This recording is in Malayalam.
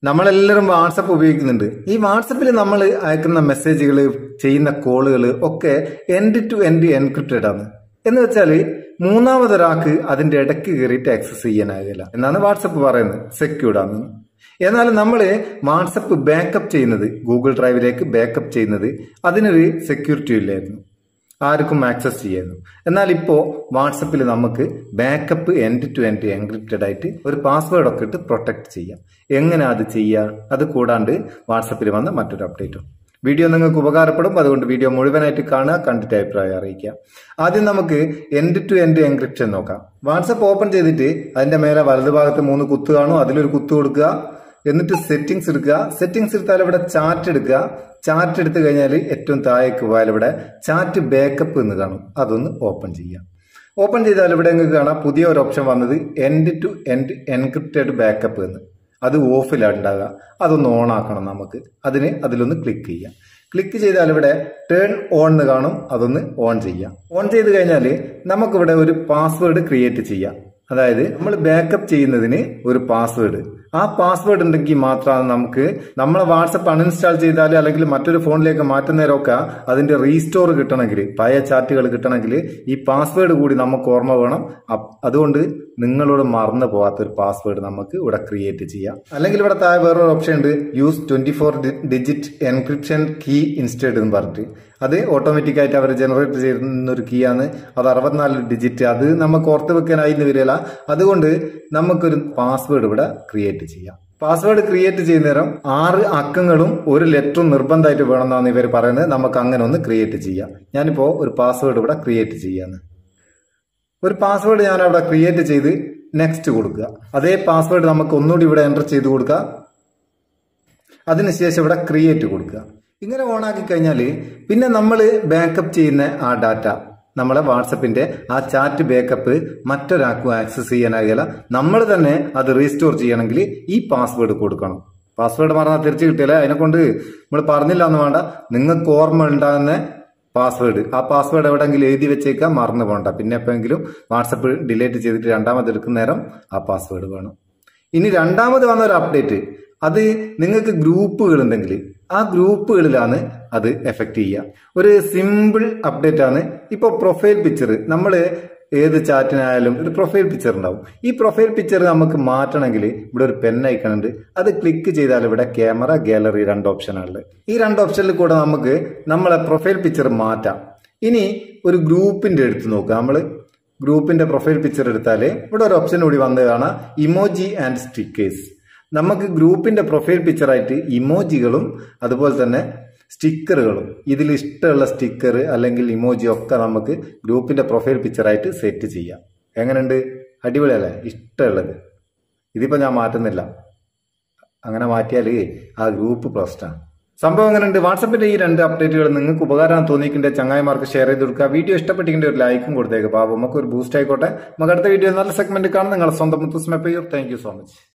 നമ്മളെല്ലാവരും വാട്സപ്പ് ഉപയോഗിക്കുന്നുണ്ട് ഈ വാട്സപ്പിൽ നമ്മൾ അയക്കുന്ന മെസ്സേജുകൾ ചെയ്യുന്ന കോളുകൾ ഒക്കെ എൻഡ് ടു എൻഡ് എൻക്രിപ്റ്റഡ് ആണ് എന്ന് വെച്ചാൽ മൂന്നാമതൊരാൾക്ക് അതിന്റെ ഇടയ്ക്ക് കയറിയിട്ട് ആക്സസ് ചെയ്യാനാകില്ല എന്നാണ് വാട്സപ്പ് പറയുന്നത് സെക്യൂർഡ് ആണ് എന്നാൽ നമ്മൾ വാട്സപ്പ് ബാക്കപ്പ് ചെയ്യുന്നത് ഗൂഗിൾ ഡ്രൈവിലേക്ക് ബാക്കപ്പ് ചെയ്യുന്നത് അതിനൊരു സെക്യൂരിറ്റി ഇല്ലായിരുന്നു ആർക്കും ആക്സസ് ചെയ്യായിരുന്നു എന്നാൽ ഇപ്പോൾ വാട്സപ്പിൽ നമുക്ക് backup end to end encrypted ആയിട്ട് ഒരു പാസ്വേഡ് ഒക്കെ ഇട്ട് പ്രൊട്ടക്ട് ചെയ്യാം എങ്ങനെ അത് ചെയ്യുക അത് കൂടാണ്ട് വാട്സപ്പിൽ വന്ന മറ്റൊരു അപ്ഡേറ്റും വീഡിയോ നിങ്ങൾക്ക് ഉപകാരപ്പെടും അതുകൊണ്ട് വീഡിയോ മുഴുവനായിട്ട് കാണുക കണ്ടിട്ട് അഭിപ്രായം അറിയിക്കാം ആദ്യം നമുക്ക് എൻഡ് ടു എൻഡ് എൻക്രിപ്ഷൻ നോക്കാം വാട്സപ്പ് ഓപ്പൺ ചെയ്തിട്ട് അതിന്റെ മേലെ വലതുഭാഗത്ത് മൂന്ന് കുത്ത് കാണും അതിലൊരു കുത്ത് കൊടുക്കുക എന്നിട്ട് സെറ്റിംഗ്സ് എടുക്കുക സെറ്റിംഗ്സ് എടുത്താൽ ഇവിടെ ചാറ്റ് എടുക്കുക ചാറ്റ് എടുത്തു കഴിഞ്ഞാൽ ഏറ്റവും താഴേക്ക് പോയാൽ ഇവിടെ ചാറ്റ് ബാക്കപ്പ് എന്ന് കാണും അതൊന്ന് ഓപ്പൺ ചെയ്യാം ഓപ്പൺ ചെയ്താൽ ഇവിടെ നിങ്ങൾക്ക് കാണാം പുതിയ ഒരു ഓപ്ഷൻ വന്നത് end to end encrypted backup എന്ന് അത് ഓഫിലാണ് ഉണ്ടാകുക അതൊന്ന് ഓൺ ആക്കണം നമുക്ക് അതിന് അതിലൊന്ന് ക്ലിക്ക് ചെയ്യാം ക്ലിക്ക് ചെയ്താൽ ഇവിടെ ടേൺ ഓൺ എന്ന് കാണും അതൊന്ന് ഓൺ ചെയ്യാം ഓൺ ചെയ്ത് കഴിഞ്ഞാൽ നമുക്കിവിടെ ഒരു പാസ്വേഡ് ക്രിയേറ്റ് ചെയ്യാം അതായത് നമ്മൾ ബാക്കപ്പ് ചെയ്യുന്നതിന് ഒരു പാസ്വേഡ് ആ പാസ്വേഡ് ഉണ്ടെങ്കിൽ മാത്രമാണ് നമുക്ക് നമ്മളെ വാട്സപ്പ് അൺഇൻസ്റ്റാൾ ചെയ്താൽ അല്ലെങ്കിൽ മറ്റൊരു ഫോണിലേക്ക് മാറ്റുന്നേരമൊക്കെ അതിന്റെ റീസ്റ്റോർ കിട്ടണമെങ്കിൽ പഴയ ചാറ്റുകൾ കിട്ടണമെങ്കിൽ ഈ പാസ്വേഡ് കൂടി നമുക്ക് ഓർമ്മ വേണം അതുകൊണ്ട് നിങ്ങളോട് മറന്നു പോകാത്ത ഒരു പാസ്വേഡ് നമുക്ക് ഇവിടെ ക്രിയേറ്റ് ചെയ്യാം അല്ലെങ്കിൽ ഇവിടെ താഴെ വേറൊരു ഓപ്ഷൻ ഉണ്ട് use twenty four digit encryption key instead എന്ന് പറഞ്ഞിട്ട് അത് ഓട്ടോമാറ്റിക് ആയിട്ട് അവർ ജനറേറ്റ് ചെയ്യുന്ന ഒരു കീ ആണ് അത് അറുപത്തിനാല് ഡിജിറ്റ് അത് നമുക്ക് ഓർത്ത് വെക്കാനായി വരില്ല അതുകൊണ്ട് നമുക്കൊരു പാസ്വേഡ് ഇവിടെ ക്രിയേറ്റ് ചെയ്യാം പാസ്വേഡ് ക്രിയേറ്റ് ചെയ്യുന്ന നേരം ആറ് അക്കങ്ങളും ഒരു ലെറ്ററും നിർബന്ധമായിട്ട് വേണമെന്നാണ് ഇവർ പറയുന്നത് നമുക്ക് അങ്ങനെ ഒന്ന് ക്രിയേറ്റ് ചെയ്യാം ഞാനിപ്പോ ഒരു പാസ്വേഡ് ഇവിടെ ക്രിയേറ്റ് ചെയ്യാന്ന് ഒരു പാസ്വേഡ് ഞാൻ അവിടെ ക്രിയേറ്റ് ചെയ്ത് നെക്സ്റ്റ് കൊടുക്കുക അതേ പാസ്വേഡ് നമുക്ക് ഒന്നുകൂടി ഇവിടെ എൻ്റർ ചെയ്ത് കൊടുക്കുക അതിനുശേഷം ഇവിടെ ക്രിയേറ്റ് കൊടുക്കുക ഇങ്ങനെ ഓണാക്കി കഴിഞ്ഞാൽ പിന്നെ നമ്മൾ ബാക്കപ്പ് ചെയ്യുന്ന ആ ഡാറ്റ നമ്മളെ വാട്സപ്പിന്റെ ആ ചാറ്റ് ബാക്കപ്പ് മറ്റൊരാൾക്കും ആക്സസ് ചെയ്യാനാകില്ല നമ്മൾ തന്നെ അത് റീസ്റ്റോർ ചെയ്യണമെങ്കിൽ ഈ പാസ്വേഡ് കൊടുക്കണം പാസ്വേഡ് മറന്നാൽ തിരിച്ചു കിട്ടില്ല അതിനെ കൊണ്ട് നമ്മൾ പറഞ്ഞില്ല എന്ന് വേണ്ട നിങ്ങൾക്ക് ഓർമ്മ ഉണ്ടാകുന്ന പാസ്വേഡ് ആ പാസ്വേഡ് എവിടെയെങ്കിലും എഴുതി വെച്ചേക്കാൻ മറന്നു പോകണ്ട പിന്നെ എപ്പോഴെങ്കിലും വാട്സപ്പ് ഡിലീറ്റ് ചെയ്തിട്ട് രണ്ടാമത് എടുക്കുന്ന നേരം ആ പാസ്വേഡ് വേണം ഇനി രണ്ടാമത് വന്ന ഒരു അപ്ഡേറ്റ് അത് നിങ്ങൾക്ക് ഗ്രൂപ്പുകൾ ഉണ്ടെങ്കിൽ ആ ഗ്രൂപ്പുകളിലാണ് അത് എഫക്ട് ചെയ്യുക ഒരു സിമ്പിൾ അപ്ഡേറ്റ് ആണ് ഇപ്പോൾ പ്രൊഫൈൽ പിക്ചർ നമ്മൾ ഏത് ചാറ്റിനായാലും ഒരു പ്രൊഫൈൽ പിക്ചർ ഉണ്ടാവും ഈ പ്രൊഫൈൽ പിക്ചർ നമുക്ക് മാറ്റണമെങ്കിൽ ഇവിടെ ഒരു പെൻ ഐക്കൺ ഉണ്ട് അത് ക്ലിക്ക് ചെയ്താൽ ഇവിടെ ക്യാമറ ഗാലറി രണ്ട് ഓപ്ഷനാണുള്ളത് ഈ രണ്ട് ഓപ്ഷനിൽ കൂടെ നമുക്ക് നമ്മളെ പ്രൊഫൈൽ പിക്ചർ മാറ്റാം ഇനി ഒരു ഗ്രൂപ്പിന്റെ എടുത്ത് നോക്കുക നമ്മൾ ഗ്രൂപ്പിന്റെ പ്രൊഫൈൽ പിക്ചർ എടുത്താൽ ഇവിടെ ഒരു ഓപ്ഷൻ കൂടി വന്നത് കാണാം ഇമോജി ആൻഡ് സ്റ്റിക്കേഴ്സ് നമുക്ക് ഗ്രൂപ്പിന്റെ പ്രൊഫൈൽ പിക്ചറായിട്ട് ഇമോജികളും അതുപോലെ തന്നെ സ്റ്റിക്കറുകളും ഇതിൽ ഇഷ്ടമുള്ള സ്റ്റിക്കർ അല്ലെങ്കിൽ ഇമോജി ഒക്കെ നമുക്ക് ഗ്രൂപ്പിന്റെ പ്രൊഫൈൽ പിക്ചറായിട്ട് സെറ്റ് ചെയ്യാം എങ്ങനെയുണ്ട് അടിപൊളിയല്ലേ ഇഷ്ടമുള്ളത് ഇതിപ്പോൾ ഞാൻ മാറ്റുന്നില്ല അങ്ങനെ മാറ്റിയാൽ ആ ഗ്രൂപ്പ് പ്രശ്നമാണ് സംഭവം എങ്ങനെയുണ്ട് വാട്സപ്പിന്റെ ഈ രണ്ട് അപ്ഡേറ്റുകൾ നിങ്ങൾക്ക് ഉപകാരം തോന്നിക്കിന്റെ ചങ്ങായിമാർക്ക് ഷെയർ ചെയ്ത് കൊടുക്കുക വീഡിയോ ഇഷ്ടപ്പെട്ടിന്റെ ഒരു ലൈക്കും കൊടുത്തേക്ക് പാപം നമുക്ക് ഒരു ബൂസ്റ്റ് ആയിക്കോട്ടെ നമുക്ക് അടുത്ത വീഡിയോ നല്ല സെഗ്മെന്റ് കാണാം നിങ്ങളുടെ സ്വന്തം മുത്തുസ്മപ്പയ്യൂർ താങ്ക് യു സോ മച്ച്